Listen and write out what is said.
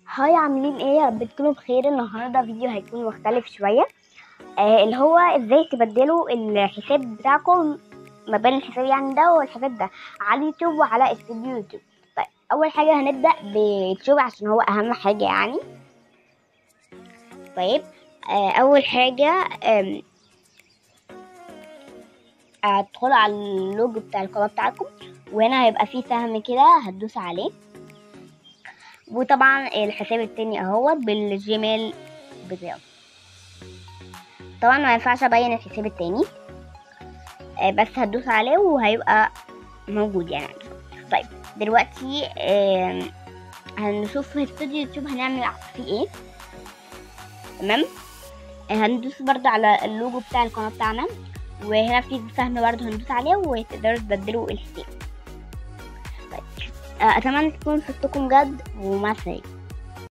هاي عاملين ايه يا رب تكونوا بخير النهارده فيديو هيكون مختلف شويه آه اللي هو ازاي تبدلوا الحساب بتاعكم ما بين الحساب يعني ده والحساب ده على اليوتيوب وعلى استوديو يوتيوب طيب اول حاجه هنبدا بيوتيوب عشان هو اهم حاجه يعني طيب آه اول حاجه آم، هتدخلوا على اللوجو بتاع القناه بتاعكم وهنا هيبقى فيه سهم كده هتدوس عليه وطبعا الحساب التاني اهوت بالجيميل بتاعه طبعا ما ينفعش ابين الحساب التاني آه، بس هتدوس عليه وهيبقى موجود يعني عندك. طيب دلوقتي آم، هنشوف في استوديو يوتيوب هنعمل فيه ايه تمام آه، هندوس برضو على اللوجو بتاع القناة بتاعنا وهنا في سهم برضو هندوس عليه وتقدروا تبدلوا الحساب طيب آه، اتمنى تكون فدتكم جد ومع السلامة